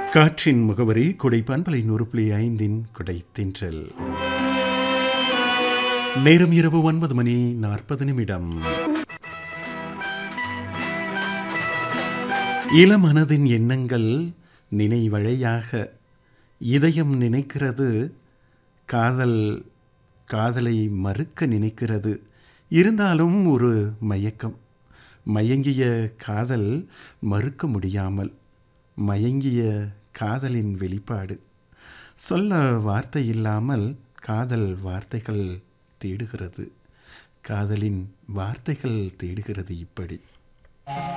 காற்றின் முகவரி கொடை பண்பலை நூறு புள்ளி ஐந்தின் கொடை தின்றல் நேரம் இரவு ஒன்பது மணி நாற்பது நிமிடம் இளமனதின் எண்ணங்கள் நினைவழையாக இதயம் நினைக்கிறது காதல் காதலை மறுக்க நினைக்கிறது இருந்தாலும் ஒரு மயக்கம் மயங்கிய காதல் மறுக்க முடியாமல் மயங்கிய காதலின் வெளிப்பாடு சொல்ல வார்த்தை இல்லாமல் காதல் வார்த்தைகள் தேடுகிறது காதலின் வார்த்தைகள் தேடுகிறது இப்படி